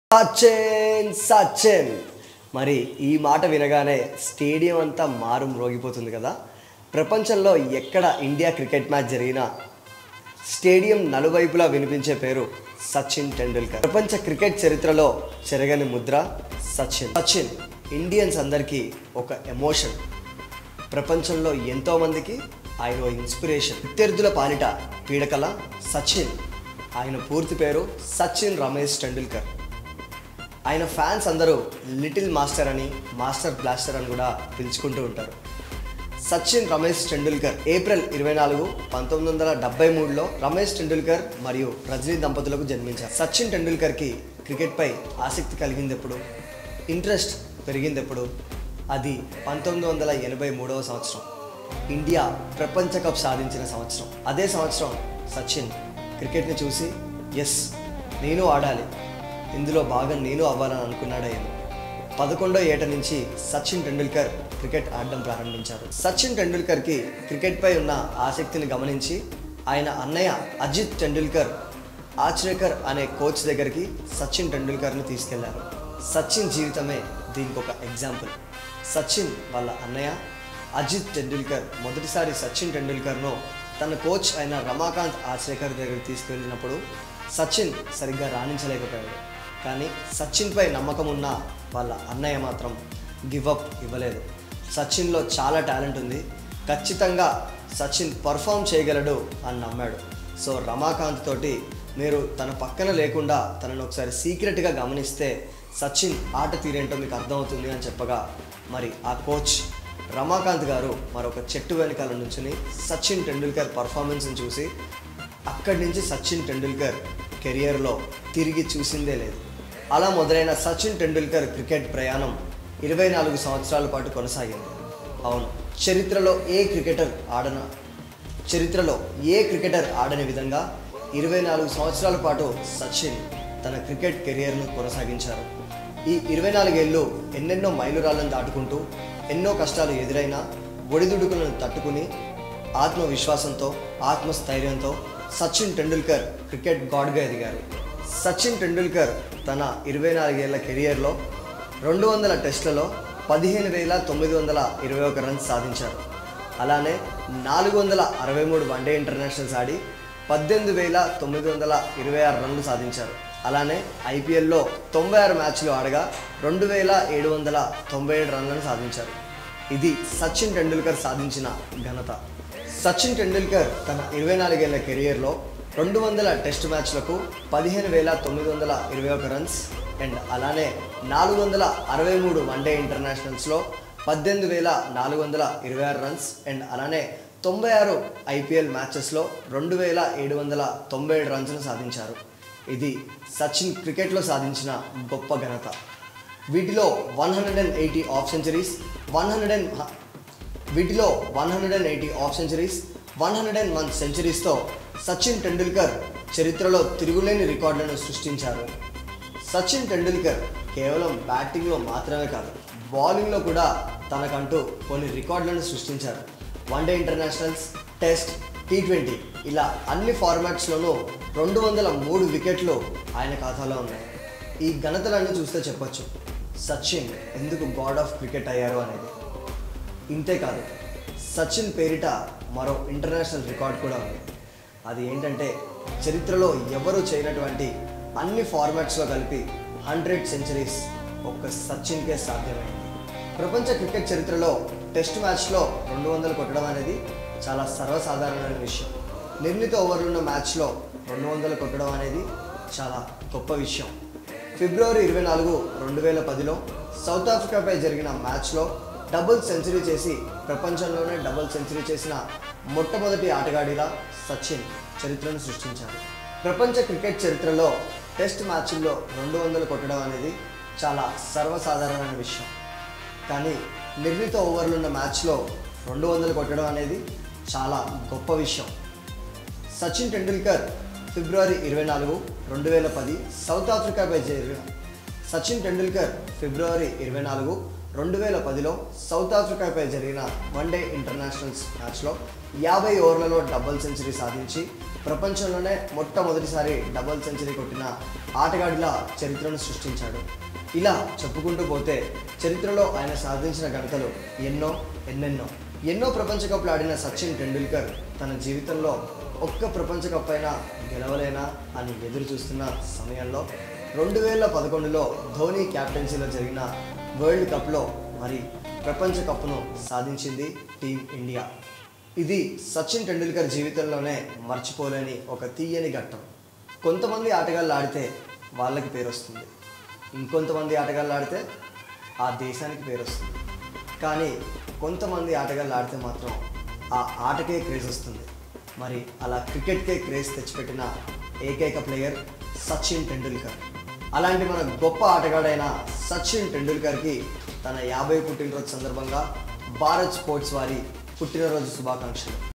సచిన్ సచిన్ మరి ఈ మాట వినగానే స్టేడియం అంతా మారు మ్రోగిపోతుంది కదా ప్రపంచంలో ఎక్కడ ఇండియా క్రికెట్ మ్యాచ్ జరిగినా స్టేడియం నలువైపులా వినిపించే పేరు సచిన్ టెండూల్కర్ ప్రపంచ క్రికెట్ చరిత్రలో చెరగని ముద్ర సచిన్ సచిన్ ఇండియన్స్ అందరికీ ఒక ఎమోషన్ ప్రపంచంలో ఎంతోమందికి ఆయన ఓ ఇన్స్పిరేషన్ ప్రత్యర్థుల పాలిట పీడకల సచిన్ ఆయన పూర్తి పేరు సచిన్ రమేష్ టెండూల్కర్ ఆయన ఫ్యాన్స్ అందరూ లిటిల్ మాస్టర్ అని మాస్టర్ బ్లాస్టర్ అని కూడా పిలుచుకుంటూ ఉంటారు సచిన్ రమేష్ టెండూల్కర్ ఏప్రిల్ ఇరవై నాలుగు పంతొమ్మిది వందల డెబ్బై మూడులో రమేష్ టెండూల్కర్ మరియు రజనీ దంపతులకు జన్మించారు సచిన్ టెండూల్కర్కి క్రికెట్పై ఆసక్తి కలిగింది ఎప్పుడు ఇంట్రెస్ట్ పెరిగింది ఎప్పుడు అది పంతొమ్మిది వందల ఎనభై మూడవ సంవత్సరం ఇండియా ప్రపంచ కప్ సాధించిన సంవత్సరం అదే సంవత్సరం సచిన్ క్రికెట్ని చూసి ఎస్ నేను ఆడాలి ఇందులో భాగం నేను అవ్వాలని అనుకున్నాడేమో పదకొండో ఏట నుంచి సచిన్ టెండూల్కర్ క్రికెట్ ఆడడం ప్రారంభించారు సచిన్ టెండూల్కర్కి క్రికెట్పై ఉన్న ఆసక్తిని గమనించి ఆయన అన్నయ్య అజిత్ టెండూల్కర్ ఆచ్రేకర్ అనే కోచ్ దగ్గరికి సచిన్ టెండూల్కర్ని తీసుకెళ్లారు సచిన్ జీవితమే దీనికి ఒక ఎగ్జాంపుల్ సచిన్ వాళ్ళ అన్నయ్య అజిత్ టెండూల్కర్ మొదటిసారి సచిన్ టెండూల్కర్ను తన కోచ్ అయిన రమాకాంత్ ఆచ్రేకర్ దగ్గరికి తీసుకెళ్ళినప్పుడు సచిన్ సరిగ్గా రాణించలేకపోయాడు కానీ సచిన్పై నమ్మకం ఉన్న వాళ్ళ అన్నయ్య మాత్రం గివప్ ఇవ్వలేదు సచిన్లో చాలా టాలెంట్ ఉంది ఖచ్చితంగా సచిన్ పర్ఫామ్ చేయగలడు అని నమ్మాడు సో రమాకాంత్ తోటి మీరు తన పక్కన లేకుండా తనను ఒకసారి సీక్రెట్గా గమనిస్తే సచిన్ ఆట తీరేంటో మీకు అర్థమవుతుంది అని చెప్పగా మరి ఆ కోచ్ రమాకాంత్ గారు మరొక చెట్టు వెనకాల నుంచుని సచిన్ టెండూల్కర్ పర్ఫార్మెన్స్ని చూసి అక్కడి నుంచి సచిన్ టెండూల్కర్ కెరియర్లో తిరిగి చూసిందే లేదు అలా మొదలైన సచిన్ టెండూల్కర్ క్రికెట్ ప్రయాణం ఇరవై నాలుగు సంవత్సరాల పాటు కొనసాగింది అవును చరిత్రలో ఏ క్రికెటర్ ఆడన చరిత్రలో ఏ క్రికెటర్ ఆడని విధంగా ఇరవై నాలుగు సంవత్సరాల పాటు సచిన్ తన క్రికెట్ కెరియర్ను కొనసాగించారు ఈ ఇరవై నాలుగేళ్ళు ఎన్నెన్నో మైలురాళ్లను దాటుకుంటూ ఎన్నో కష్టాలు ఎదురైనా ఒడిదుడుకులను తట్టుకుని ఆత్మవిశ్వాసంతో ఆత్మస్థైర్యంతో సచిన్ టెండూల్కర్ క్రికెట్ గాడ్గా ఎదిగారు సచిన్ టెండూల్కర్ తన ఇరవై నాలుగేళ్ల కెరియర్లో రెండు వందల టెస్టులలో పదిహేను వేల తొమ్మిది వందల ఇరవై ఒక రన్స్ సాధించారు అలానే నాలుగు వందల అరవై మూడు వన్డే ఇంటర్నేషనల్స్ ఆడి పద్దెనిమిది వేల తొమ్మిది వందల ఇరవై ఆరు రన్లు సాధించారు అలానే ఐపీఎల్లో తొంభై ఆరు మ్యాచ్లు ఆడగా రెండు వేల ఏడు వందల తొంభై ఏడు రన్లను సాధించారు ఇది సచిన్ టెండూల్కర్ సాధించిన ఘనత సచిన్ టెండూల్కర్ తన ఇరవై నాలుగేళ్ల కెరియర్లో రెండు వందల టెస్ట్ మ్యాచ్లకు పదిహేను వేల తొమ్మిది వందల ఇరవై ఒక రన్స్ అండ్ అలానే నాలుగు వందల అరవై మూడు వన్డే ఇంటర్నేషనల్స్లో పద్దెనిమిది వేల నాలుగు వందల ఇరవై ఆరు రన్స్ అండ్ అలానే తొంభై ఆరు ఐపీఎల్ మ్యాచెస్లో రెండు వేల ఏడు వందల తొంభై ఏడు రన్స్ను సాధించారు ఇది సచిన్ క్రికెట్లో సాధించిన గొప్ప ఘనత వీటిలో one hundred and eighty of centuries one hundred and వీటిలో one hundred and eighty of centuries one hundred and one సెంచరీస్తో సచిన్ టెండూల్కర్ చరిత్రలో తిరుగులేని రికార్డులను సృష్టించారు సచిన్ టెండూల్కర్ కేవలం బ్యాటింగ్లో మాత్రమే కాదు బౌలింగ్లో కూడా తనకంటూ కొన్ని రికార్డులను సృష్టించారు one day internationals test T twenty ఇలా అన్ని ఫార్మాట్స్లోనూ రెండు వందల మూడు వికెట్లు ఆయన ఖాతాలో ఉన్నాయి ఈ ఘనతలన్నీ చూస్తే చెప్పొచ్చు సచిన్ ఎందుకు గాడ్ ఆఫ్ క్రికెట్ అయ్యారు అనేది ఇంతే కాదు సచిన్ పేరిట మరో ఇంటర్నేషనల్ రికార్డ్ కూడా ఉంది అది ఏంటంటే చరిత్రలో ఎవరు చేయనటువంటి అన్ని ఫార్మాట్స్లో కలిపి హండ్రెడ్ సెంచరీస్ ఒక్క సచిన్కే సాధ్యమైంది ప్రపంచ క్రికెట్ చరిత్రలో టెస్ట్ మ్యాచ్లో రెండు వందలు కొట్టడం అనేది చాలా సర్వసాధారణమైన విషయం నిర్ణీత ఓవర్లున్న మ్యాచ్లో రెండు వందలు కొట్టడం అనేది చాలా గొప్ప విషయం ఫిబ్రవరి ఇరవై నాలుగు రెండు వేల పదిలో సౌత్ ఆఫ్రికాపై జరిగిన మ్యాచ్లో డబుల్ సెంచరీ చేసి ప్రపంచంలోనే డబుల్ సెంచరీ చేసిన మొట్టమొదటి ఆటగాడిలా సచిన్ చరిత్రను సృష్టించారు ప్రపంచ క్రికెట్ చరిత్రలో టెస్ట్ మ్యాచ్ల్లో రెండు వందలు కొట్టడం అనేది చాలా సర్వసాధారణమైన విషయం కానీ నిర్ణీత ఓవర్లున్న మ్యాచ్లో రెండు వందలు కొట్టడం అనేది చాలా గొప్ప విషయం సచిన్ టెండూల్కర్ ఫిబ్రవరి ఇరవై నాలుగు రెండు వేల పది సౌత్ ఆఫ్రికాపై జరిగిన సచిన్ టెండూల్కర్ ఫిబ్రవరి ఇరవై నాలుగు రెండు వేల పదిలో సౌత్ ఆఫ్రికాపై జరిగిన వన్డే ఇంటర్నేషనల్స్ మ్యాచ్లో యాభై ఓవర్లలో డబుల్ సెంచరీ సాధించి ప్రపంచంలోనే మొట్టమొదటిసారి డబుల్ సెంచరీ కొట్టిన ఆటగాడిలా చరిత్రను సృష్టించాడు ఇలా చెప్పుకుంటూ పోతే చరిత్రలో ఆయన సాధించిన ఘనతలు ఎన్నో ఎన్నెన్నో ఎన్నో ప్రపంచ కప్లు ఆడిన సచిన్ టెండూల్కర్ తన జీవితంలో ఒక్క ప్రపంచ కప్ అయినా గెలవలేనా అని ఎదురు చూస్తున్న సమయంలో రెండు వేల పదకొండులో ధోని క్యాప్టెన్సీలో జరిగిన వరల్డ్ కప్లో మరి ప్రపంచ కప్ను సాధించింది టీం ఇండియా ఇది సచిన్ టెండూల్కర్ జీవితంలోనే మర్చిపోలేని ఒక తీయని ఘట్టం కొంతమంది ఆటగాళ్ళు ఆడితే వాళ్ళకి పేరు వస్తుంది ఇంకొంతమంది ఆటగాళ్ళు ఆడితే ఆ దేశానికి పేరు వస్తుంది కానీ కొంతమంది ఆటగాళ్ళు ఆడితే మాత్రం ఆ ఆటకే క్రేజ్ వస్తుంది మరి అలా క్రికెట్కే క్రేజ్ తెచ్చిపెట్టిన ఏకైక ప్లేయర్ సచిన్ టెండూల్కర్ అలాంటి మన గొప్ప ఆటగాడైన సచిన్ టెండూల్కర్కి తన యాభై పుట్టినరోజు సందర్భంగా భారత్ స్పోర్ట్స్ వారి పుట్టినరోజు శుభాకాంక్షలు